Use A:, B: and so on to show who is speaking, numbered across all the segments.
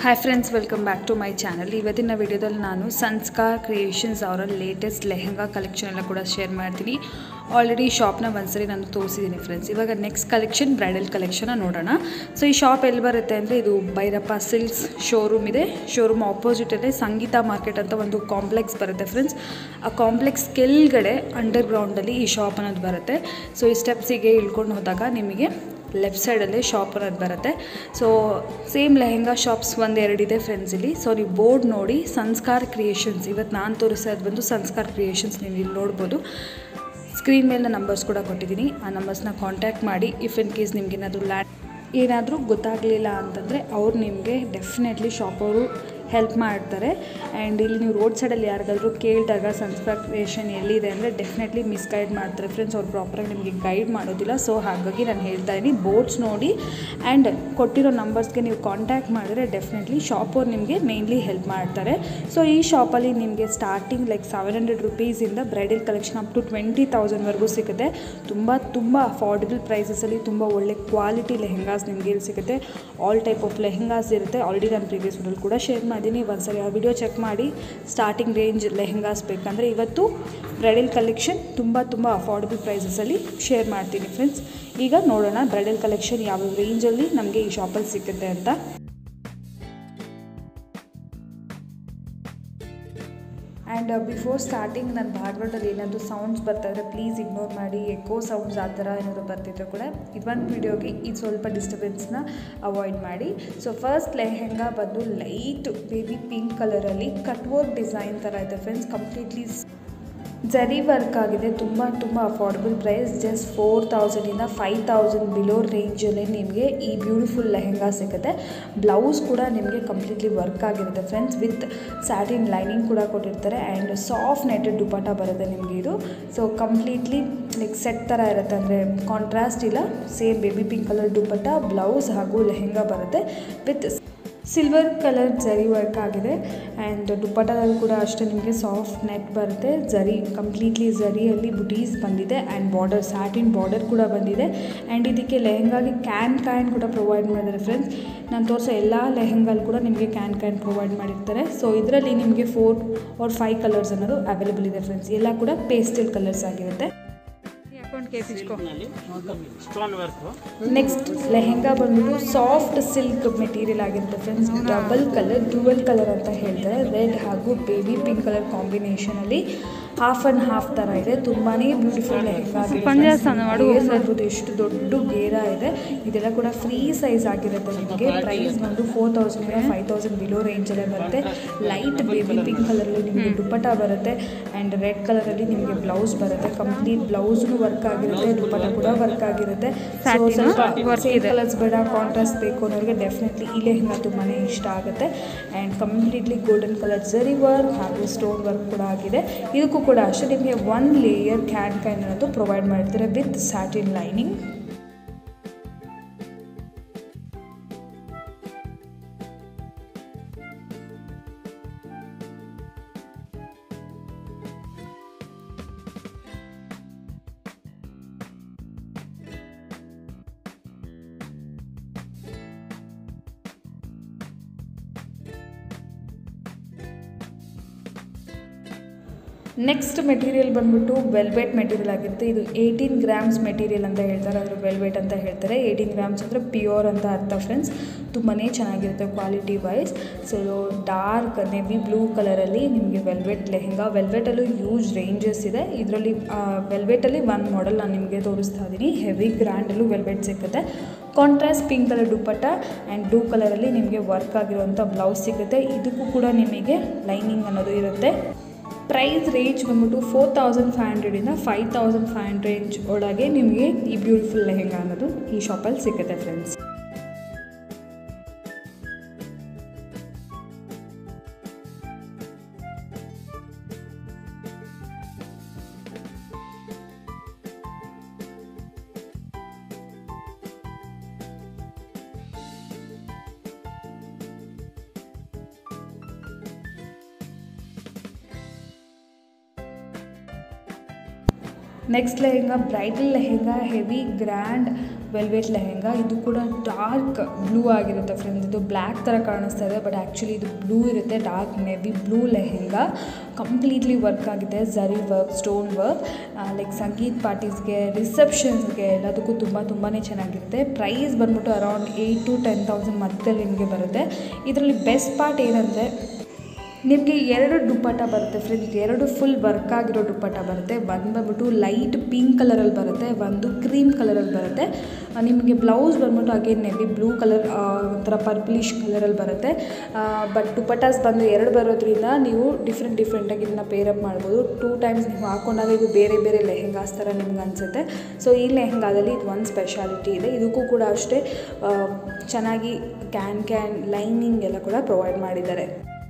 A: hi friends welcome back to my channel ಇವತ್ತಿನ ವಿಡಿಯೋದಲ್ಲಿ ನಾನು ಸಂಸ್ಕಾರ್ ಕ್ರಿಯೇಷನ್ಸ್ ಅವರ ಲೇಟೆಸ್ಟ್ ಲೆಹಂಗಾ ಕಲೆಕ್ಷನ್ ಎಲ್ಲ ಕೂಡ ಶೇರ್ ಮಾಡ್ತೀನಿ ಆಲ್ರೆಡಿ ಶಾಪ್ನ ಒಂದ್ಸರಿ ನಾನು ತೋರಿಸಿದ್ದೀನಿ ಫ್ರೆಂಡ್ಸ್ ಇವಾಗ ನೆಕ್ಸ್ಟ್ ಕಲೆಕ್ಷನ್ ಬ್ರೈಡಲ್ ಕಲೆಕ್ಷನ್ನ ನೋಡೋಣ ಸೊ ಈ ಶಾಪ್ ಎಲ್ಲಿ ಬರುತ್ತೆ ಅಂದರೆ ಇದು ಭೈರಪ್ಪ ಸಿಲ್ಕ್ಸ್ ಶೋರೂಮ್ ಇದೆ ಶೋರೂಮ್ ಆಪೋಸಿಟಲ್ಲೇ ಸಂಗೀತ ಮಾರ್ಕೆಟ್ ಅಂತ ಒಂದು ಕಾಂಪ್ಲೆಕ್ಸ್ ಬರುತ್ತೆ ಫ್ರೆಂಡ್ಸ್ ಆ ಕಾಂಪ್ಲೆಕ್ಸ್ ಕೆಳಗಡೆ ಅಂಡರ್ ಗ್ರೌಂಡಲ್ಲಿ ಈ ಶಾಪ್ ಅನ್ನೋದು ಬರುತ್ತೆ ಸೊ ಈ ಸ್ಟೆಪ್ಸಿಗೆ ಇಳ್ಕೊಂಡು ಹೋದಾಗ ನಿಮಗೆ ಲೆಫ್ಟ್ ಸೈಡಲ್ಲೇ ಶಾಪ್ ಅನ್ನೋದು ಬರುತ್ತೆ ಸೊ ಸೇಮ್ ಲೆಹೆಂಗಾ ಶಾಪ್ಸ್ ಒಂದೆರಡಿದೆ ಫ್ರೆಂಡ್ಸ್ ಇಲ್ಲಿ ಸೊ ನೀವು ಬೋರ್ಡ್ ನೋಡಿ ಸಂಸ್ಕಾರ್ ಕ್ರಿಯೇಷನ್ಸ್ ಇವತ್ತು ನಾನು ತೋರಿಸೋದು ಬಂದು ಸಂಸ್ಕಾರ್ ಕ್ರಿಯೇಷನ್ಸ್ ನೀವು ಇಲ್ಲಿ ನೋಡ್ಬೋದು ಸ್ಕ್ರೀನ್ ಮೇಲೆ ನಂಬರ್ಸ್ ಕೂಡ ಕೊಟ್ಟಿದ್ದೀನಿ ಆ ನಂಬರ್ಸ್ನ ಕಾಂಟ್ಯಾಕ್ಟ್ ಮಾಡಿ ಇಫ್ ಇನ್ ಕೇಸ್ ನಿಮ್ಗೆ ಏನಾದರೂ ಲ್ಯಾಂಡ್ ಏನಾದರೂ ಗೊತ್ತಾಗಲಿಲ್ಲ ಅಂತಂದರೆ ಅವ್ರು ನಿಮಗೆ ಡೆಫಿನೆಟ್ಲಿ ಶಾಪ್ ಅವರು ಹೆಲ್ಪ್ ಮಾಡ್ತಾರೆ ಆ್ಯಂಡ್ ಇಲ್ಲಿ ನೀವು ರೋಡ್ ಸೈಡಲ್ಲಿ ಯಾರಿಗಾದ್ರೂ ಕೇಳಿದಾಗ ಸಂಸ್ಕಾರ್ ಕ್ರಿಯೇಷನ್ ಎಲ್ಲಿದೆ ಅಂದರೆ ಡೆಫಿನೆಟ್ಲಿ ಮಿಸ್ಗೈಡ್ ಮಾಡ್ತಾರೆ ಫ್ರೆಂಡ್ಸ್ ಅವ್ರು ಪ್ರಾಪರಾಗಿ ನಿಮಗೆ ಗೈಡ್ ಮಾಡೋದಿಲ್ಲ ಸೊ ಹಾಗಾಗಿ ನಾನು ಹೇಳ್ತಾ ಇದ್ದೀನಿ ಬೋರ್ಡ್ಸ್ ನೋಡಿ ಆ್ಯಂಡ್ ಕೊಟ್ಟಿರೋ ನಂಬರ್ಸ್ಗೆ ನೀವು ಕಾಂಟ್ಯಾಕ್ಟ್ ಮಾಡಿದ್ರೆ ಡೆಫಿನೆಟ್ಲಿ ಶಾಪ್ ಅವ್ರು ನಿಮಗೆ ಮೇನ್ಲಿ ಹೆಲ್ಪ್ ಮಾಡ್ತಾರೆ ಸೊ ಈ ಶಾಪಲ್ಲಿ ನಿಮಗೆ ಸ್ಟಾರ್ಟಿಂಗ್ ಲೈಕ್ ಸೆವೆನ್ ಹಂಡ್ರೆಡ್ ರುಪೀಸಿಂದ bridal collection up to twenty ತೌಸಂಡ್ವರೆಗೂ ಸಿಗುತ್ತೆ ತುಂಬ ತುಂಬ ಅಫೋರ್ಡೆಬಲ್ ಪ್ರೈಸಸಲ್ಲಿ ತುಂಬ ಒಳ್ಳೆ ಕ್ವಾಲಿಟಿ ಲೆಹೆಂಗಾಸ್ ನಿಮಗೆ ಇಲ್ಲಿ ಸಿಗುತ್ತೆ ಆಲ್ ಟೈಪ್ ಆಫ್ ಲೆಹೆಂಗಾಸ್ ಇರುತ್ತೆ ಆಲ್ರೆಡಿ ನಾನು ಪ್ರೀವಿಯಸ್ ವಿಡಿಯೋಲಿ ಕೂಡ ಶೇರ್ ಮಾಡಿದ್ದೀನಿ ಒಂದ್ಸರಿ ಆ ವಿಡಿಯೋ ಚೆಕ್ ಮಾಡಿ ಸ್ಟಾರ್ಟಿಂಗ್ ರೇಂಜ್ ಲೆಹೆಂಗಾಸ್ ಬೇಕಂದರೆ ಇವತ್ತು ಬ್ರೈಡಲ್ ಕಲೆಕ್ಷನ್ ತುಂಬ ತುಂಬ ಅಫೋರ್ಡೆಬಲ್ ಪ್ರೈಸಸಲ್ಲಿ ಶೇರ್ ಮಾಡ್ತೀನಿ ಫ್ರೆಂಡ್ಸ್ ಈಗ ನೋಡೋಣ ಬ್ರೈಡಲ್ ಕಲೆಕ್ಷನ್ ಯಾವ ರೇಂಜಲ್ಲಿ ನಮಗೆ ಈ ಶಾಪಲ್ಲಿ ಸಿಗುತ್ತೆ ಅಂತ ಆ್ಯಂಡ್ ಬಿಫೋರ್ ಸ್ಟಾರ್ಟಿಂಗ್ ನನ್ನ ಬ್ಯಾಕ್ಗ್ರೌಂಡಲ್ಲಿ ಏನಾದರೂ ಸೌಂಡ್ಸ್ ಬರ್ತಾ ಇದ್ರೆ ಪ್ಲೀಸ್ ಇಗ್ನೋರ್ ಮಾಡಿ ಎಕೋ ಸೌಂಡ್ಸ್ ಆ ಥರ ಏನಾದರೂ ಬರ್ತಿದ್ರೆ ಕೂಡ ಇದೊಂದು ವಿಡಿಯೋಗೆ ಇದು ಸ್ವಲ್ಪ ಡಿಸ್ಟರ್ಬೆನ್ಸ್ನ ಅವಾಯ್ಡ್ ಮಾಡಿ ಸೊ ಫಸ್ಟ್ ಲೆಹೆಂಗಾ ಬಂದು ಲೈಟ್ ಬೇಬಿ ಪಿಂಕ್ ಕಲರಲ್ಲಿ ಕಟ್ ವರ್ಕ್ ಡಿಸೈನ್ ಥರ ಇದೆ ಫ್ರೆಂಡ್ಸ್ ಕಂಪ್ಲೀಟ್ಲಿ ಜರಿ ವರ್ಕ್ ಆಗಿದೆ ತುಂಬ ತುಂಬ ಅಫೋರ್ಡಬಲ್ ಪ್ರೈಸ್ ಜಸ್ಟ್ ಫೋರ್ ತೌಸಂಡಿಂದ ಫೈವ್ ತೌಸಂಡ್ ಬಿಲೋ ರೇಂಜಲ್ಲಿ ನಿಮಗೆ ಈ ಬ್ಯೂಟಿಫುಲ್ ಲೆಹೆಂಗಾ ಸಿಗುತ್ತೆ ಬ್ಲೌಸ್ ಕೂಡ ನಿಮಗೆ ಕಂಪ್ಲೀಟ್ಲಿ ವರ್ಕ್ ಆಗಿರುತ್ತೆ ಫ್ರೆಂಡ್ಸ್ ವಿತ್ ಸ್ಯಾಟಿನ್ ಲೈನಿಂಗ್ ಕೂಡ ಕೊಟ್ಟಿರ್ತಾರೆ ಆ್ಯಂಡ್ ಸಾಫ್ಟ್ ನೆಟೆಡ್ ದುಪಟ ಬರುತ್ತೆ ನಿಮಗೆ ಇದು ಸೊ ಕಂಪ್ಲೀಟ್ಲಿ ಲೈಕ್ ಸೆಟ್ ಥರ ಇರುತ್ತೆ ಅಂದರೆ ಕಾಂಟ್ರಾಸ್ಟ್ ಇಲ್ಲ same baby pink colour dupatta blouse ಹಾಗೂ ಲೆಹೆಂಗಾ ಬರುತ್ತೆ with silver colour zari work ಆಗಿದೆ ಆ್ಯಂಡ್ ದುಪ್ಪಟದಲ್ಲಿ ಕೂಡ ಅಷ್ಟೇ ನಿಮಗೆ ಸಾಫ್ಟ್ ನೆಟ್ ಬರುತ್ತೆ ಜರಿ ಕಂಪ್ಲೀಟ್ಲಿ ಜರಿಯಲ್ಲಿ ಬುಟೀಸ್ ಬಂದಿದೆ ಆ್ಯಂಡ್ ಬಾರ್ಡರ್ ಸ್ಯಾಟಿನ್ ಬಾರ್ಡರ್ ಕೂಡ ಬಂದಿದೆ ಆ್ಯಂಡ್ ಇದಕ್ಕೆ ಲೆಹೆಂಗಾಗೆ ಕ್ಯಾನ್ ಕ್ಯಾನ್ ಕೂಡ ಪ್ರೊವೈಡ್ ಮಾಡಿದ್ದಾರೆ ಫ್ರೆಂಡ್ಸ್ ನಾನು ತೋರಿಸೋ ಎಲ್ಲ ಲೆಹೆಂಗಲ್ಲಿ ಕೂಡ ನಿಮಗೆ ಕ್ಯಾನ್ ಕ್ಯಾನ್ ಪ್ರೊವೈಡ್ ಮಾಡಿರ್ತಾರೆ ಸೊ ಇದರಲ್ಲಿ ನಿಮಗೆ ಫೋರ್ ಆರ್ ಫೈವ್ ಕಲರ್ಸ್ ಅನ್ನೋದು ಅವೈಲೇಬಲ್ ಇದೆ ಫ್ರೆಂಡ್ಸ್ ಎಲ್ಲ ಕೂಡ ಪೇಸ್ಟಲ್ ಕಲರ್ಸ್ ಆಗಿರುತ್ತೆ
B: ಸ್ಟೋನ್ ವರ್ಕ್
A: ನೆಕ್ಸ್ಟ್ ಲೆಹೆಂಗಾ ಬಂದ್ಬಿಟ್ಟು ಸಾಫ್ಟ್ ಸಿಲ್ಕ್ ಮೆಟೀರಿಯಲ್ ಆಗಿರುತ್ತೆ friends double colour dual colour ಅಂತ ಹೇಳ್ತಾರೆ ರೆಡ್ ಹಾಗೂ ಬೇಬಿ ಪಿಂಕ್ ಕಲರ್ ಕಾಂಬಿನೇಷನಲ್ಲಿ ಹಾಫ್ ಆ್ಯಂಡ್ ಹಾಫ್ ಥರ ಇದೆ ತುಂಬಾ ಬ್ಯೂಟಿಫುಲ್ ಲೆಹೆಂಗಾ ನೋಡ್ಬೋದು ಎಷ್ಟು ದೊಡ್ಡ ಗೇರ ಇದೆ ಇದೆಲ್ಲ ಕೂಡ ಫ್ರೀ ಸೈಜ್ ಆಗಿರುತ್ತೆ ನಿಮಗೆ ಪ್ರೈಸ್ ಬಂದು four thousand five thousand below ರೇಂಜಲ್ಲೇ ಬರುತ್ತೆ ಲೈಟ್ ಬೇಬಿ ಪಿಂಕ್ ಕಲರಲ್ಲಿ ನಿಮಗೆ ದುಪ್ಪಟ ಬರುತ್ತೆ ಆ್ಯಂಡ್ ರೆಡ್ ಕಲರಲ್ಲಿ ನಿಮಗೆ ಬ್ಲೌಸ್ ಬರುತ್ತೆ ಕಂಪ್ಲೀಟ್ ಬ್ಲೌಸ್ನು ವರ್ಕ್ ಆಗಿರುತ್ತೆ ದುಪ್ಪಟ ಕೂಡ ವರ್ಕ್ ಆಗಿರುತ್ತೆ ಸೊ ಸ್ವಲ್ಪ ಸೇಮ್ ಕಲರ್ಸ್ ಬೇಡ ಕಾಂಟ್ರಾಸ್ಟ್ ಬೇಕು ಅನ್ನೋರಿಗೆ ಡೆಫಿನೆಟ್ಲಿ ಈ ಲೆಹಂಗಾ ತುಂಬಾ ಇಷ್ಟ ಆಗುತ್ತೆ and completely golden colour zari work ಹಾಗೂ ಸ್ಟೋನ್ ವರ್ಕ್ ಕೂಡ ಆಗಿದೆ ಇದಕ್ಕೂ ಕೂಡ ಅಷ್ಟೇ ನಿಮಗೆ ಒನ್ ಲೇಯರ್ ಕ್ಯಾನ್ ಕ್ಯಾನ್ ಅನ್ನೋದು ಪ್ರೊವೈಡ್ ಮಾಡ್ತಾರೆ with satin lining next material ಬಂದ್ಬಿಟ್ಟು ವೆಲ್ವೆಟ್ ಮೆಟೀರಿಯಲ್ ಆಗಿರುತ್ತೆ ಇದು ಏಯ್ಟೀನ್ ಗ್ರಾಮ್ಸ್ ಮೆಟೀರಿಯಲ್ ಅಂತ ಹೇಳ್ತಾರೆ ಅದ್ರ ವೆಲ್ವೆಟ್ ಅಂತ ಹೇಳ್ತಾರೆ ಏಯ್ಟೀನ್ ಗ್ರಾಮ್ಸ್ ಅಂದರೆ ಪ್ಯೂರ್ ಅಂತ ಅರ್ಥ ಫ್ರೆಂಡ್ಸ್ ತುಂಬಾ ಚೆನ್ನಾಗಿರುತ್ತೆ quality wise so dark navy blue ಕಲರಲ್ಲಿ ನಿಮಗೆ ವೆಲ್ವೆಟ್ ಲೆಹೆಂಗಾ ವೆಲ್ವೆಟಲ್ಲೂ ಯೂಸ್ ರೇಂಜಸ್ ಇದೆ ಇದರಲ್ಲಿ ವೆಲ್ವೆಟಲ್ಲಿ ಒಂದು ಮಾಡೆಲ್ ನಾನು ನಿಮಗೆ ತೋರಿಸ್ತಾ ಇದ್ದೀನಿ ಹೆವಿ ಗ್ರ್ಯಾಂಡಲ್ಲೂ ವೆಲ್ವೆಟ್ ಸಿಗುತ್ತೆ contrast pink colour dupatta and blue ಕಲರಲ್ಲಿ ನಿಮಗೆ ವರ್ಕ್ ಆಗಿರುವಂಥ ಬ್ಲೌಸ್ ಸಿಗುತ್ತೆ ಇದಕ್ಕೂ ಕೂಡ ನಿಮಗೆ ಲೈನಿಂಗ್ ಅನ್ನೋದು ಇರುತ್ತೆ ಪ್ರೈಸ್ ರೇಂಜ್ ಬಂದ್ಬಿಟ್ಟು ಫೋರ್ ತೌಸಂಡ್ ಫೈವ್ ಹಂಡ್ರೆಡಿಂದ five thousand five hundred range ಒಳಗೆ ನಿಮಗೆ ಈ ಬ್ಯೂಟಿಫುಲ್ ಲೆಹೆಂಗಾ ಅನ್ನೋದು ಈ ಶಾಪಲ್ಲಿ ಸಿಗುತ್ತೆ friends next lehenga bridal lehenga heavy grand velvet lehenga ಇದು ಕೂಡ ಡಾರ್ಕ್ ಬ್ಲೂ ಆಗಿರುತ್ತೆ ಫ್ರೆಂಡ್ಸ್ ಇದು ಬ್ಲ್ಯಾಕ್ ಥರ ಕಾಣಿಸ್ತಾ ಇದೆ ಬಟ್ ಆ್ಯಕ್ಚುಲಿ ಇದು ಬ್ಲೂ ಇರುತ್ತೆ dark navy blue lehenga completely work ಆಗಿದೆ zari work stone work like sangeet ಪಾರ್ಟೀಸ್ಗೆ ರಿಸೆಪ್ಷನ್ಸ್ಗೆ ಎಲ್ಲದಕ್ಕೂ ತುಂಬ ತುಂಬಾ ಚೆನ್ನಾಗಿರುತ್ತೆ ಪ್ರೈಸ್ ಬಂದ್ಬಿಟ್ಟು around eight to ten thousand ಮಧ್ಯದಲ್ಲಿ ನಿಮಗೆ ಬರುತ್ತೆ ಇದರಲ್ಲಿ ಬೆಸ್ಟ್ ಪಾರ್ಟ್ ಏನಂದರೆ ನಿಮಗೆ ಎರಡು ದುಪ್ಪಟ್ಟ ಬರುತ್ತೆ ಫ್ರೆಂಡ್ಸ್ ಎರಡು ಫುಲ್ ವರ್ಕ್ ಆಗಿರೋ ದುಪ್ಪಟ್ಟ ಬರುತ್ತೆ ಒಂದು ಬಂದ್ಬಿಟ್ಟು ಲೈಟ್ ಪಿಂಕ್ ಕಲರಲ್ಲಿ ಬರುತ್ತೆ ಒಂದು ಕ್ರೀಮ್ ಕಲರಲ್ಲಿ ಬರುತ್ತೆ ಆ, ನಿಮಗೆ ಬ್ಲೌಸ್ ಬಂದ್ಬಿಟ್ಟು ಅಗೇನ್ ನೆವಿ ಬ್ಲೂ ಕಲರ್ ಒಂಥರ ಪರ್ಪ್ಲಿಷ್ ಕಲರಲ್ಲಿ ಬರುತ್ತೆ ಬಟ್ ದುಪ್ಪಟ್ಟಾಸ್ ಬಂದು ಎರಡು ಬರೋದ್ರಿಂದ ನೀವು ಡಿಫ್ರೆಂಟ್ ಡಿಫ್ರೆಂಟಾಗಿ ಇದನ್ನ ಪೇರಪ್ ಮಾಡ್ಬೋದು ಟೂ ಟೈಮ್ಸ್ ನೀವು ಹಾಕೊಂಡಾಗ ಇದು ಬೇರೆ ಬೇರೆ ಲೆಹೆಂಗಾಸ್ ಥರ ನಿಮ್ಗೆ ಅನಿಸುತ್ತೆ ಸೊ ಈ ಲೆಹೆಂಗಾದಲ್ಲಿ ಇದು ಒಂದು ಸ್ಪೆಷಾಲಿಟಿ ಇದೆ ಇದಕ್ಕೂ ಕೂಡ ಅಷ್ಟೇ ಆ, ಚೆನ್ನಾಗಿ ಕ್ಯಾನ್ ಕ್ಯಾನ್ ಲೈನಿಂಗ್ ಎಲ್ಲ ಕೂಡ ಪ್ರೊವೈಡ್ ಮಾಡಿದ್ದಾರೆ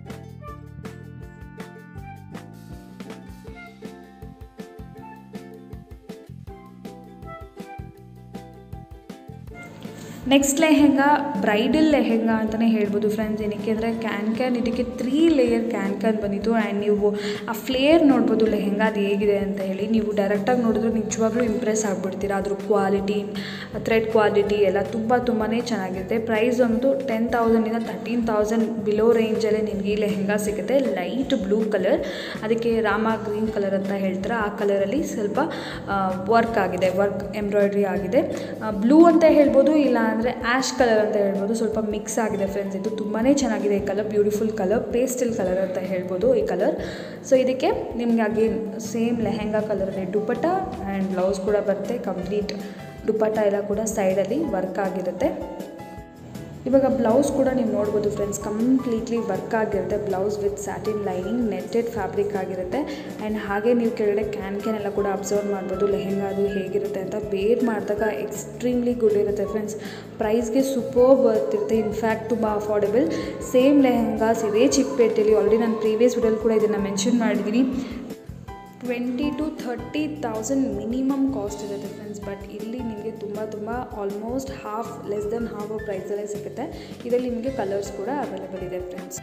A: ನೆಕ್ಸ್ಟ್ ಲೆಹೆಂಗಾ ಬ್ರೈಡಲ್ ಲೆಹೆಂಗಾ ಅಂತಲೇ ಹೇಳ್ಬೋದು ಫ್ರೆಂಡ್ಸ್ ಏನಕ್ಕೆ ಅಂದರೆ ಕ್ಯಾನ್ ಕ್ಯಾನ್ ಇದಕ್ಕೆ ತ್ರೀ ಲೇಯರ್ ಕ್ಯಾನ್ ಕ್ಯಾನ್ ಬಂದಿತ್ತು ಆ್ಯಂಡ್ ನೀವು ಆ ಫ್ಲೇಯರ್ ನೋಡ್ಬೋದು ಲೆಹೆಂಗಾ ಅದು ಹೇಗಿದೆ ಅಂತ ಹೇಳಿ ನೀವು ಡೈರೆಕ್ಟಾಗಿ ನೋಡಿದ್ರೆ ನಿಜವಾಗ್ಲೂ ಇಂಪ್ರೆಸ್ ಆಗಿಬಿಡ್ತೀರಾ ಅದ್ರ ಕ್ವಾಲಿಟಿ ಥ್ರೆಡ್ ಕ್ವಾಲಿಟಿ ಎಲ್ಲ ತುಂಬ ತುಂಬಾ ಚೆನ್ನಾಗಿರುತ್ತೆ ಪ್ರೈಸ್ ಒಂದು ಟೆನ್ ತೌಸಂಡಿಂದ ತರ್ಟೀನ್ ತೌಸಂಡ್ ಬಿಲೋ ರೇಂಜಲ್ಲೇ ನಿಮಗೆ ಈ ಲೆಹೆಂಗಾ ಸಿಗುತ್ತೆ ಲೈಟ್ ಬ್ಲೂ ಕಲರ್ ಅದಕ್ಕೆ ರಾಮ ಗ್ರೀನ್ ಕಲರ್ ಅಂತ ಹೇಳ್ತಾರೆ ಆ ಕಲರಲ್ಲಿ ಸ್ವಲ್ಪ ವರ್ಕ್ ಆಗಿದೆ ವರ್ಕ್ ಎಂಬ್ರಾಯ್ಡ್ರಿ ಆಗಿದೆ ಬ್ಲೂ ಅಂತ ಹೇಳ್ಬೋದು ಇಲ್ಲ ಅಂದರೆ ಆ್ಯಶ್ ಕಲರ್ ಅಂತ ಹೇಳ್ಬೋದು ಸ್ವಲ್ಪ ಮಿಕ್ಸ್ ಆಗಿದೆ ಫ್ರೆಂಡ್ಸ್ ಇದು ತುಂಬಾ ಚೆನ್ನಾಗಿದೆ ಈ colour beautiful colour pastel colour ಅಂತ ಹೇಳ್ಬೋದು ಈ ಕಲರ್ ಸೊ ಇದಕ್ಕೆ ನಿಮಗೆ ಅಗೇನ್ ಸೇಮ್ ಲೆಹೆಂಗಾ ಕಲರಲ್ಲಿ ದುಪ್ಪಟ್ಟ ಆ್ಯಂಡ್ ಬ್ಲೌಸ್ ಕೂಡ ಬರುತ್ತೆ ಕಂಪ್ಲೀಟ್ ದುಪ್ಪಟ್ಟ ಎಲ್ಲ ಕೂಡ ಸೈಡಲ್ಲಿ ವರ್ಕ್ ಆಗಿರುತ್ತೆ ಇವಾಗ ಬ್ಲೌಸ್ ಕೂಡ ನೀವು ನೋಡ್ಬೋದು ಫ್ರೆಂಡ್ಸ್ ಕಂಪ್ಲೀಟ್ಲಿ ವರ್ಕ್ ಆಗಿರುತ್ತೆ blouse with satin lining netted fabric ಆಗಿರುತ್ತೆ ಆ್ಯಂಡ್ ಹಾಗೆ ನೀವು ಕೆಳಗಡೆ ಕ್ಯಾನ್ ಕ್ಯಾನ್ ಎಲ್ಲ ಕೂಡ ಅಬ್ಸರ್ವ್ ಮಾಡ್ಬೋದು ಲೆಹೆಂಗಾ ಅದು ಹೇಗಿರುತ್ತೆ ಅಂತ ವೇರ್ ಮಾಡಿದಾಗ ಎಕ್ಸ್ಟ್ರೀಮ್ಲಿ ಗುಡ್ ಇರುತ್ತೆ ಫ್ರೆಂಡ್ಸ್ ಪ್ರೈಸ್ಗೆ ಸೂಪರ್ ಬರ್ತಿರುತ್ತೆ ಇನ್ಫ್ಯಾಕ್ಟ್ ತುಂಬ ಅಫೋರ್ಡೆಬಲ್ ಸೇಮ್ ಲೆಹೆಂಗಾಸ್ ಇದೇ ಚಿಕ್ಕಪೇಟೆಯಲ್ಲಿ ಆಲ್ರೆಡಿ ನಾನು ಪ್ರೀವಿಯಸ್ ವಿಡಿಯೋಲಿ ಕೂಡ ಇದನ್ನು ಮೆನ್ಷನ್ ಮಾಡಿದ್ದೀನಿ twenty to thirty thousand minimum cost ಇರುತ್ತೆ ಫ್ರೆಂಡ್ಸ್ ಬಟ್ ಇಲ್ಲಿ ನಿಮಗೆ ತುಂಬ ತುಂಬ almost half less than half ಪ್ರೈಸಲ್ಲೇ ಸಿಗುತ್ತೆ ಇದರಲ್ಲಿ ನಿಮಗೆ ಕಲರ್ಸ್ ಕೂಡ ಅವೈಲೇಬಲ್ ಇದೆ ಫ್ರೆಂಡ್ಸ್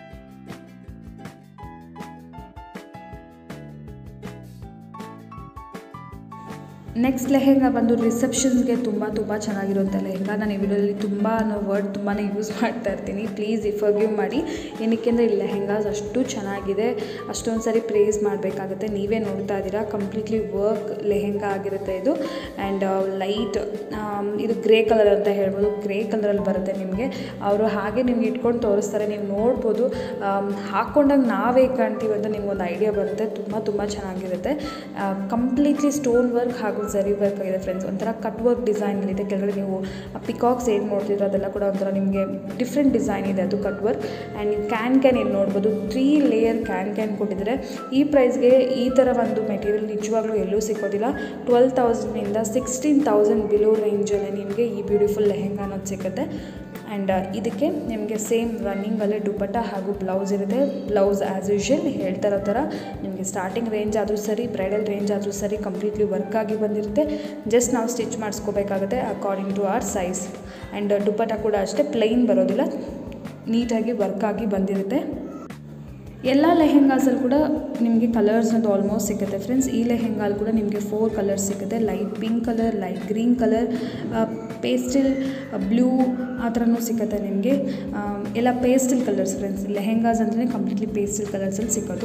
A: ನೆಕ್ಸ್ಟ್ ಲೆಹೆಂಗಾ ಬಂದು ರಿಸೆಪ್ಷನ್ಸ್ಗೆ ತುಂಬ ತುಂಬ ಚೆನ್ನಾಗಿರುತ್ತೆ ಲೆಹೆಂಗಾ ನಾನು ಈ ವಿಡಿಯೋದಲ್ಲಿ ತುಂಬ ಅನ್ನೋ ವರ್ಡ್ ತುಂಬಾ ಯೂಸ್ ಮಾಡ್ತಾ ಇರ್ತೀನಿ ಪ್ಲೀಸ್ ಇಫರ್ಗ್ಯೂ ಮಾಡಿ ಏನಕ್ಕೆ ಅಂದರೆ ಈ ಲೆಹೆಂಗಾಸ್ ಅಷ್ಟು ಚೆನ್ನಾಗಿದೆ ಅಷ್ಟೊಂದು ಸರಿ ಪ್ರೇಸ್ ಮಾಡಬೇಕಾಗುತ್ತೆ ನೀವೇ ನೋಡ್ತಾ ಇದ್ದೀರಾ ಕಂಪ್ಲೀಟ್ಲಿ ವರ್ಕ್ ಲೆಹೆಂಗಾ ಆಗಿರುತ್ತೆ ಇದು ಆ್ಯಂಡ್ ಲೈಟ್ ಇದು ಗ್ರೇ ಕಲರ್ ಅಂತ ಹೇಳ್ಬೋದು ಗ್ರೇ ಕಲರಲ್ಲಿ ಬರುತ್ತೆ ನಿಮಗೆ ಅವರು ಹಾಗೆ ನಿಮ್ಗೆ ಇಟ್ಕೊಂಡು ತೋರಿಸ್ತಾರೆ ನೀವು ನೋಡ್ಬೋದು ಆಮ್, ಹಾಕ್ಕೊಂಡಾಗ ನಾವೇ ಕಾಣ್ತೀವಿ ಅಂತ ನಿಮ್ಗೊಂದು ಐಡಿಯಾ ಬರುತ್ತೆ ತುಂಬ ತುಂಬ ಚೆನ್ನಾಗಿರುತ್ತೆ ಕಂಪ್ಲೀಟ್ಲಿ ಸ್ಟೋನ್ ವರ್ಕ್ ಹಾಗೂ ಝರಿ ವರ್ಕ್ ಆಗಿದೆ ಫ್ರೆಂಡ್ಸ್ ಒಂಥರ ಕಟ್ ವರ್ಕ್ ಡಿಸೈನಲ್ಲಿದೆ ಕೆಳಗಡೆ ನೀವು ಪಿಕಾಕ್ಸ್ ಏನು ನೋಡ್ತಿದ್ರು ಅದೆಲ್ಲ ಕೂಡ ಒಂಥರ ನಿಮಗೆ ಡಿಫ್ರೆಂಟ್ ಡಿಸೈನ್ ಇದೆ ಅದು ಕಟ್ ವರ್ಕ್ ಆ್ಯಂಡ್ ನೀವು ಕ್ಯಾನ್ ಕ್ಯಾನ್ ಏನು ನೋಡ್ಬೋದು ತ್ರೀ ಲೇಯರ್ ಕ್ಯಾನ್ ಕ್ಯಾನ್ ಕೊಟ್ಟಿದ್ದಾರೆ ಈ ಪ್ರೈಸ್ಗೆ ಈ ಥರ ಒಂದು ಮೆಟೀರಿಯಲ್ ನಿಜವಾಗ್ಲೂ ಎಲ್ಲೂ ಸಿಗೋದಿಲ್ಲ ಟ್ವೆಲ್ ತೌಸಂಡಿಂದ ಸಿಕ್ಸ್ಟೀನ್ ತೌಸಂಡ್ ಬಿಲೋ ರೇಂಜಲ್ಲೇ ನಿಮಗೆ ಈ ಬ್ಯೂಟಿಫುಲ್ ಲೆಹೆಂಗಾ ಅನ್ನೋದು ಸಿಗುತ್ತೆ ಆ್ಯಂಡ್ ಇದಕ್ಕೆ ನಿಮಗೆ ಸೇಮ್ ರನ್ನಿಂಗಲ್ಲೇ ದುಪ್ಪಟ್ಟ ಹಾಗೂ ಬ್ಲೌಸ್ ಇರುತ್ತೆ ಬ್ಲೌಸ್ ಆ್ಯಸ್ ಯೂಶುವಲ್ ಹೇಳ್ತಾ ಇರೋ ಥರ ನಿಮಗೆ ಸ್ಟಾರ್ಟಿಂಗ್ ರೇಂಜ್ ಆದರೂ ಸರಿ ಬ್ರೈಡಲ್ ರೇಂಜ್ ಆದರೂ ಸರಿ ಕಂಪ್ಲೀಟ್ಲಿ ವರ್ಕ್ ಆಗಿ ಬಂದಿರುತ್ತೆ ಜಸ್ಟ್ ನಾವು ಸ್ಟಿಚ್ ಮಾಡಿಸ್ಕೋಬೇಕಾಗುತ್ತೆ according to our size and dupatta ಕೂಡ ಅಷ್ಟೇ ಪ್ಲೈನ್ ಬರೋದಿಲ್ಲ ನೀಟಾಗಿ ವರ್ಕ್ ಆಗಿ ಬಂದಿರುತ್ತೆ ಎಲ್ಲ ಲೆಹೆಂಗಾಸಲ್ಲಿ ಕೂಡ ನಿಮಗೆ ಕಲರ್ಸ್ ಅಂತ ಆಲ್ಮೋಸ್ಟ್ ಸಿಗುತ್ತೆ ಫ್ರೆಂಡ್ಸ್ ಈ ಲೆಹೆಂಗಾಲ್ ಕೂಡ ನಿಮಗೆ ಫೋರ್ ಕಲರ್ಸ್ ಸಿಗುತ್ತೆ light pink colour light green colour pastel blue ಆ ಥರನೂ ಸಿಗುತ್ತೆ ನಿಮಗೆ ಎಲ್ಲ ಪೇಸ್ಟಲ್ ಕಲರ್ಸ್ ಫ್ರೆಂಡ್ಸ್ ಲೆಹೆಂಗಾಸ್ ಅಂದರೆ ಕಂಪ್ಲೀಟ್ಲಿ ಪೇಸ್ಟಲ್ ಕಲರ್ಸಲ್ಲಿ ಸಿಗೋದು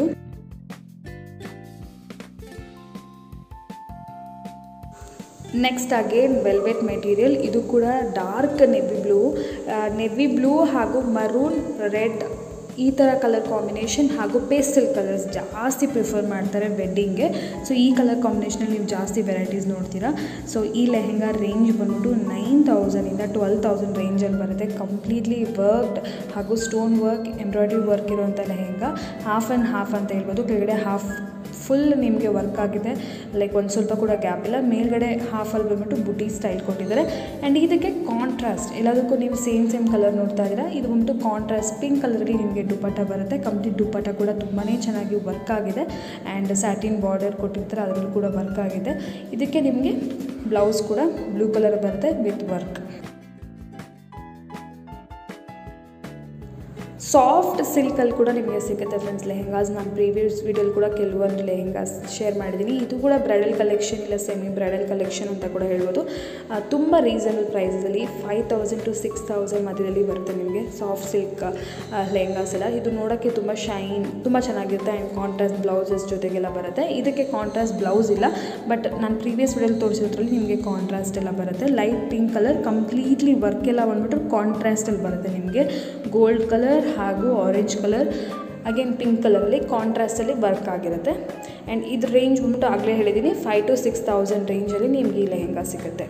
A: ನೆಕ್ಸ್ಟ್ ಅಗೇನ್ ವೆಲ್ವೆಟ್ ಮೆಟೀರಿಯಲ್ ಇದು ಕೂಡ dark navy blue navy blue ಹಾಗೂ ಮರೂನ್ ರೆಡ್ ಈ ಥರ ಕಲರ್ ಕಾಂಬಿನೇಷನ್ ಹಾಗೂ ಪೇಸ್ಟಲ್ ಕಲರ್ಸ್ ಜಾಸ್ತಿ ಪ್ರಿಫರ್ ಮಾಡ್ತಾರೆ ವೆಡ್ಡಿಂಗ್ಗೆ ಸೊ ಈ ಕಲರ್ ಕಾಂಬಿನೇಷನಲ್ಲಿ ನೀವು ಜಾಸ್ತಿ ವೆರೈಟೀಸ್ ನೋಡ್ತೀರಾ ಸೊ ಈ ಲೆಹೆಂಗಾ ರೇಂಜ್ ಬಂದ್ಬಿಟ್ಟು ನೈನ್ ತೌಸಂಡಿಂದ ಟ್ವೆಲ್ ತೌಸಂಡ್ ರೇಂಜಲ್ಲಿ ಬರುತ್ತೆ ಕಂಪ್ಲೀಟ್ಲಿ ವರ್ಕ್ಡ್ ಹಾಗೂ ಸ್ಟೋನ್ ವರ್ಕ್ ಎಂಬ್ರಾಯ್ಡ್ರಿ ವರ್ಕ್ ಇರುವಂಥ ಲೆಹೆಂಗಾ ಹಾಫ್ ಆ್ಯಂಡ್ ಹಾಫ್ ಅಂತ ಹೇಳ್ಬೋದು ಕೆಳಗಡೆ ಹಾಫ್ ಫುಲ್ ನಿಮಗೆ ವರ್ಕ್ ಆಗಿದೆ ಲೈಕ್ ಒಂದು ಸ್ವಲ್ಪ ಕೂಡ ಗ್ಯಾಪ್ ಇಲ್ಲ ಮೇಲ್ಗಡೆ ಹಾಫಲ್ಲಿ ಬಂದ್ಬಿಟ್ಟು ಬುಟಿ ಸ್ಟೈಲ್ ಕೊಟ್ಟಿದ್ದಾರೆ ಆ್ಯಂಡ್ ಇದಕ್ಕೆ ಕಾಂಟ್ರಾಸ್ಟ್ ಎಲ್ಲದಕ್ಕೂ ನೀವು ಸೇಮ್ ಸೇಮ್ ಕಲರ್ ನೋಡ್ತಾ ಇದ್ದೀರಾ ಇದು ಬಂದ್ಬಿಟ್ಟು ಕಾಂಟ್ರಾಸ್ಟ್ ಪಿಂಕ್ ಕಲರಲ್ಲಿ ನಿಮಗೆ ದುಪ್ಪಟ್ಟ ಬರುತ್ತೆ ಕಂಪ್ಲೀಟ್ ದುಪ್ಪಟ್ಟ ಕೂಡ ತುಂಬಾ ಚೆನ್ನಾಗಿ ವರ್ಕ್ ಆಗಿದೆ ಆ್ಯಂಡ್ ಸ್ಯಾಟಿನ್ ಬಾರ್ಡರ್ ಕೊಟ್ಟಿರ್ತಾರೆ ಅದರಲ್ಲೂ ಕೂಡ ವರ್ಕ್ ಆಗಿದೆ ಇದಕ್ಕೆ ನಿಮಗೆ ಬ್ಲೌಸ್ ಕೂಡ ಬ್ಲೂ ಕಲರ್ ಬರುತ್ತೆ ವಿತ್ ವರ್ಕ್ ಸಾಫ್ಟ್ ಸಿಲ್ಕಲ್ಲಿ ಕೂಡ ನಿಮಗೆ ಸಿಗುತ್ತೆ ಫ್ರೆಂಡ್ಸ್ ಲೆಹೆಂಗಾಸ್ ನಾನು ಪ್ರೀವಿಯಸ್ ವೀಡಿಯೋಲಿ ಕೂಡ ಕೆಲವೊಂದು ಲೆಹೆಂಗಾಸ್ ಶೇರ್ ಮಾಡಿದ್ದೀನಿ ಇದು ಕೂಡ ಬ್ರೈಡಲ್ ಕಲೆಕ್ಷನ್ ಇಲ್ಲ ಸೆಮಿ ಬ್ರೈಡಲ್ ಕಲೆಕ್ಷನ್ ಅಂತ ಕೂಡ ಹೇಳ್ಬೋದು ಆ, ತುಂಬ ರೀಸನಬಲ್ ಪ್ರೈಸಲ್ಲಿ five thousand to six thousand ಮಧ್ಯದಲ್ಲಿ ಬರುತ್ತೆ ನಿಮಗೆ ಸಾಫ್ಟ್ ಸಿಲ್ಕ್ ಲೆಹೆಂಗಾಸ್ ಎಲ್ಲ ಇದು ನೋಡೋಕ್ಕೆ ತುಂಬ ಶೈನ್ ತುಂಬ ಚೆನ್ನಾಗಿರುತ್ತೆ ಆ್ಯಂಡ್ ಕಾಂಟ್ರಾಸ್ಟ್ ಬ್ಲೌಸಸ್ ಜೊತೆಗೆಲ್ಲ ಬರುತ್ತೆ ಇದಕ್ಕೆ ಕಾಂಟ್ರಾಸ್ಟ್ ಬ್ಲೌಸ್ ಇಲ್ಲ ಬಟ್ ನಾನು ಪ್ರೀವಿಯಸ್ ವಿಡಿಯೋಲಿ ತೋರಿಸಿದ್ರಲ್ಲಿ ನಿಮಗೆ ಕಾಂಟ್ರಾಸ್ಟ್ ಎಲ್ಲ ಬರುತ್ತೆ light pink colour completely work ಎಲ್ಲ ಬಂದ್ಬಿಟ್ಟು ಕಾಂಟ್ರಾಸ್ಟಲ್ಲಿ ಬರುತ್ತೆ ನಿಮಗೆ ಗೋಲ್ಡ್ ಕಲರ್ ಹಾಗೂ ಆರೆಂಜ್ ಕಲರ್ ಅಗೇನ್ ಪಿಂಕ್ ಕಲರಲ್ಲಿ ಕಾಂಟ್ರಾಸ್ಟಲ್ಲಿ ವರ್ಕ್ ಆಗಿರುತ್ತೆ ಆ್ಯಂಡ್ ಇದ್ರ ರೇಂಜ್ ಬಂದ್ಬಿಟ್ಟು ಆಗಲೇ ಹೇಳಿದ್ದೀನಿ ಫೈವ್ ಟು ಸಿಕ್ಸ್ ತೌಸಂಡ್ ರೇಂಜಲ್ಲಿ ನಿಮಗೆ ಈ ಲೆಹೆಂಗಾ ಸಿಗುತ್ತೆ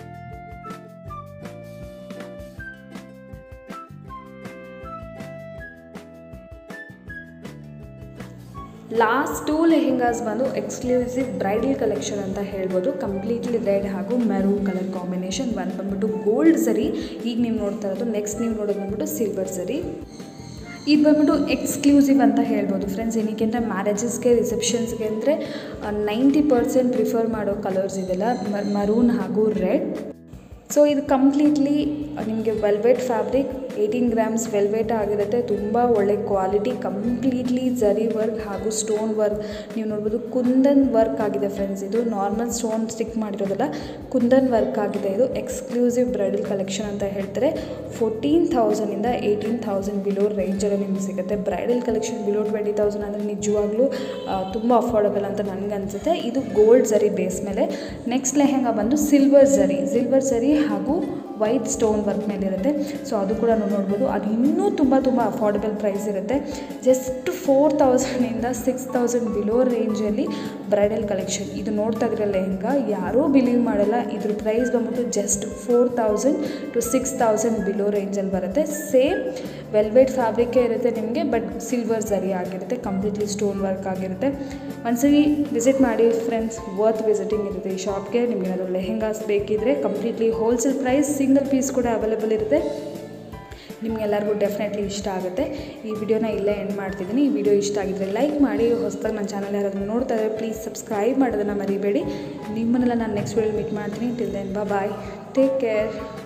A: ಲಾಸ್ಟ್ ಟೂ ಲೆಹೆಂಗಾಸ್ ಬಂದು ಎಕ್ಸ್ಕ್ಲೂಸಿವ್ ಬ್ರೈಡಲ್ ಕಲೆಕ್ಷನ್ ಅಂತ ಹೇಳ್ಬೋದು ಕಂಪ್ಲೀಟ್ಲಿ ರೆಡ್ ಹಾಗೂ ಮೆರೂನ್ ಕಲರ್ ಕಾಂಬಿನೇಷನ್ ಒಂದು ಬಂದ್ಬಿಟ್ಟು ಗೋಲ್ಡ್ ಸರಿ ಈಗ ನೀವು ನೋಡ್ತಾ ಇರೋದು ನೆಕ್ಸ್ಟ್ ನೀವು ನೋಡೋದು ಬಂದ್ಬಿಟ್ಟು ಸಿಲ್ವರ್ ಸರಿ ಇದು ಬಂದ್ಬಿಟ್ಟು ಎಕ್ಸ್ಕ್ಲೂಸಿವ್ ಅಂತ ಹೇಳ್ಬೋದು ಫ್ರೆಂಡ್ಸ್ ಏನಕ್ಕೆ ಅಂದರೆ ಮ್ಯಾರೇಜಸ್ಗೆ ರಿಸೆಪ್ಷನ್ಸ್ಗೆ ಅಂದರೆ ನೈಂಟಿ ಪರ್ಸೆಂಟ್ ಪ್ರಿಫರ್ ಮಾಡೋ ಕಲರ್ಸ್ ಇದೆಲ್ಲ ಮರೂನ್ ಹಾಗೂ ರೆಡ್ ಸೊ ಇದು ಕಂಪ್ಲೀಟ್ಲಿ ನಿಮಗೆ velvet fabric eighteen grams velvet ಆಗಿರುತ್ತೆ ತುಂಬ ಒಳ್ಳೆ ಕ್ವಾಲಿಟಿ ಕಂಪ್ಲೀಟ್ಲಿ ಜರಿ ವರ್ಕ್ ಹಾಗೂ ಸ್ಟೋನ್ ವರ್ಕ್ ನೀವು ನೋಡ್ಬೋದು ಕುಂದನ್ ವರ್ಕ್ ಆಗಿದೆ ಫ್ರೆಂಡ್ಸ್ ಇದು ನಾರ್ಮಲ್ ಸ್ಟೋನ್ ಸ್ಟಿಕ್ ಮಾಡಿರೋದಲ್ಲ ಕುಂದನ್ ವರ್ಕ್ ಆಗಿದೆ ಇದು ಎಕ್ಸ್ಕ್ಲೂಸಿವ್ ಬ್ರೈಡಲ್ ಕಲೆಕ್ಷನ್ ಅಂತ ಹೇಳ್ತಾರೆ ಫೋರ್ಟೀನ್ ಥೌಸಂಡಿಂದ ಏಯ್ಟೀನ್ ಥೌಸಂಡ್ ಬಿಲೋ ರೇಂಜಲ್ಲಿ ನಿಮ್ಗೆ ಸಿಗುತ್ತೆ bridal collection below twenty thousand ಅಂದರೆ ನಿಜವಾಗ್ಲೂ ತುಂಬ ಅಫೋರ್ಡಬಲ್ ಅಂತ ನನಗೆ ಅನಿಸುತ್ತೆ ಇದು ಗೋಲ್ಡ್ ಜರಿ ಬೇಸ್ ಮೇಲೆ ನೆಕ್ಸ್ಟ್ ಲೆಹೆಂಗಾ ಬಂದು ಸಿಲ್ವರ್ ಜರಿ ಸಿಲ್ವರ್ ಜರಿ ಹಾಗೂ ವೈಟ್ ಸ್ಟೋನ್ ವರ್ಕ್ ಮೇಲೆ ಇರುತ್ತೆ ಸೊ ಅದು ಕೂಡ ನಾವು ನೋಡ್ಬೋದು ಅದು ಇನ್ನೂ ತುಂಬ ತುಂಬ ಅಫೋರ್ಡಬಲ್ ಪ್ರೈಸ್ ಇರುತ್ತೆ ಜಸ್ಟ್ ಫೋರ್ ತೌಸಂಡಿಂದ ಸಿಕ್ಸ್ ತೌಸಂಡ್ ಬಿಲೋ ರೇಂಜಲ್ಲಿ ಬ್ರೈಡಲ್ ಕಲೆಕ್ಷನ್ ಇದು ನೋಡ್ತಾ ಇದ್ರೆ ಲೆಹಂಗಾ ಯಾರೂ ಬಿಲೀವ್ ಮಾಡಲ್ಲ ಇದ್ರ ಪ್ರೈಸ್ ಬಂದ್ಬಿಟ್ಟು just four thousand to six thousand below ರೇಂಜಲ್ಲಿ ಬರುತ್ತೆ ಸೇಮ್ ವೆಲ್ವೆಟ್ ಫ್ಯಾಬ್ರಿಕ್ಕೇ ಇರುತ್ತೆ ನಿಮಗೆ ಬಟ್ ಸಿಲ್ವರ್ ಜರಿ ಆಗಿರುತ್ತೆ ಕಂಪ್ಲೀಟ್ಲಿ ಸ್ಟೋನ್ ವರ್ಕ್ ಆಗಿರುತ್ತೆ ಒಂದ್ಸರಿ ವಿಸಿಟ್ ಮಾಡಿ ಫ್ರೆಂಡ್ಸ್ ವರ್ತ್ ವಿಸಿಟಿಂಗ್ ಇರುತ್ತೆ ಈ ಶಾಪ್ಗೆ ನಿಮಗೆ ಏನಾದರೂ ಲೆಹೆಂಗಾಸ್ ಬೇಕಿದ್ರೆ completely wholesale price single piece ಕೂಡ ಅವೈಲೇಬಲ್ ಇರುತ್ತೆ ನಿಮಗೆಲ್ಲರಿಗೂ ಡೆಫಿನೆಟ್ಲಿ ಇಷ್ಟ ಆಗುತ್ತೆ ಈ ವಿಡಿಯೋನ ಇಲ್ಲೇ ಎಂಡ್ ಮಾಡ್ತಿದ್ದೀನಿ ಈ ವಿಡಿಯೋ ಇಷ್ಟ ಆಗಿದ್ರೆ ಲೈಕ್ ಮಾಡಿ ಹೊಸದಾಗಿ ನನ್ನ ಚಾನಲ್ ಯಾರಾದರೂ ನೋಡ್ತಾ ಇದ್ದರೆ ಪ್ಲೀಸ್ ಸಬ್ಸ್ಕ್ರೈಬ್ ಮಾಡೋದನ್ನು ಮರಿಬೇಡಿ ನಿಮ್ಮನ್ನೆಲ್ಲ ನಾನು ನೆಕ್ಸ್ಟ್ ವಿಡಿಯೋ ಮೀಟ್ ಮಾಡ್ತೀನಿ till then bye take care